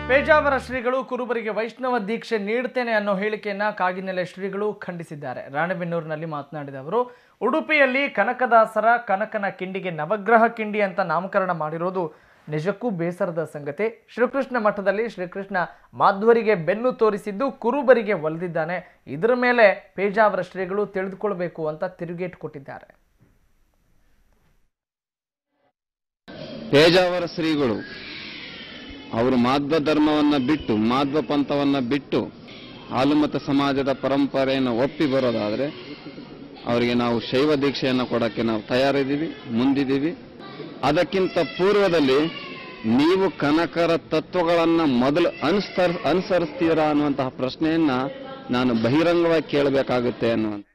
ಪೇಜಾವರ ಶ್ರೀಗಳು ಕುರುಬರಿಗೆ ವೈಷ್ಣವ ದೀಕ್ಷೆ ನೀಡ್ತೇನೆ ಅನ್ನೋ ಹೇಳಿಕೆಯನ್ನ ಕಾಗಿನೆಲೆ ಶ್ರೀಗಳು ಖಂಡಿಸಿದ್ದಾರೆ ರಾಣೆಬೆನ್ನೂರಿನಲ್ಲಿ ಮಾತನಾಡಿದ ಅವರು ಉಡುಪಿಯಲ್ಲಿ ಕನಕದಾಸರ ಕನಕನ ಕಿಂಡಿಗೆ ನವಗ್ರಹ ಕಿಂಡಿ ಅಂತ ನಾಮಕರಣ ಮಾಡಿರೋದು ನಿಜಕ್ಕೂ ಬೇಸರದ ಸಂಗತಿ ಶ್ರೀಕೃಷ್ಣ ಮಠದಲ್ಲಿ ಶ್ರೀಕೃಷ್ಣ ಮಾಧ್ವರಿಗೆ ಬೆನ್ನು ತೋರಿಸಿದ್ದು ಕುರುಬರಿಗೆ ಒಲಿದಿದ್ದಾನೆ ಇದರ ಮೇಲೆ ಪೇಜಾವರ ಶ್ರೀಗಳು ತಿಳಿದುಕೊಳ್ಬೇಕು ಅಂತ ತಿರುಗೇಟು ಕೊಟ್ಟಿದ್ದಾರೆ ಪೇಜಾವರ ಶ್ರೀಗಳು ಅವರು ಮಾಧ್ವ ಧರ್ಮವನ್ನ ಬಿಟ್ಟು ಮಾಧ್ವ ಪಂಥವನ್ನ ಬಿಟ್ಟು ಹಾಲುಮತ ಸಮಾಜದ ಪರಂಪರೆಯನ್ನು ಒಪ್ಪಿ ಬರೋದಾದ್ರೆ ಅವರಿಗೆ ನಾವು ಶೈವ ದೀಕ್ಷೆಯನ್ನು ಕೊಡಕ್ಕೆ ನಾವು ತಯಾರಿದ್ದೀವಿ ಮುಂದಿದ್ದೀವಿ ಅದಕ್ಕಿಂತ ಪೂರ್ವದಲ್ಲಿ ನೀವು ಕನಕರ ತತ್ವಗಳನ್ನ ಮೊದಲು ಅನುಸ್ತರ್ ಅನುಸರಿಸ್ತೀರಾ ಅನ್ನುವಂತಹ ಪ್ರಶ್ನೆಯನ್ನ ನಾನು ಬಹಿರಂಗವಾಗಿ ಕೇಳಬೇಕಾಗುತ್ತೆ ಅನ್ನುವಂಥ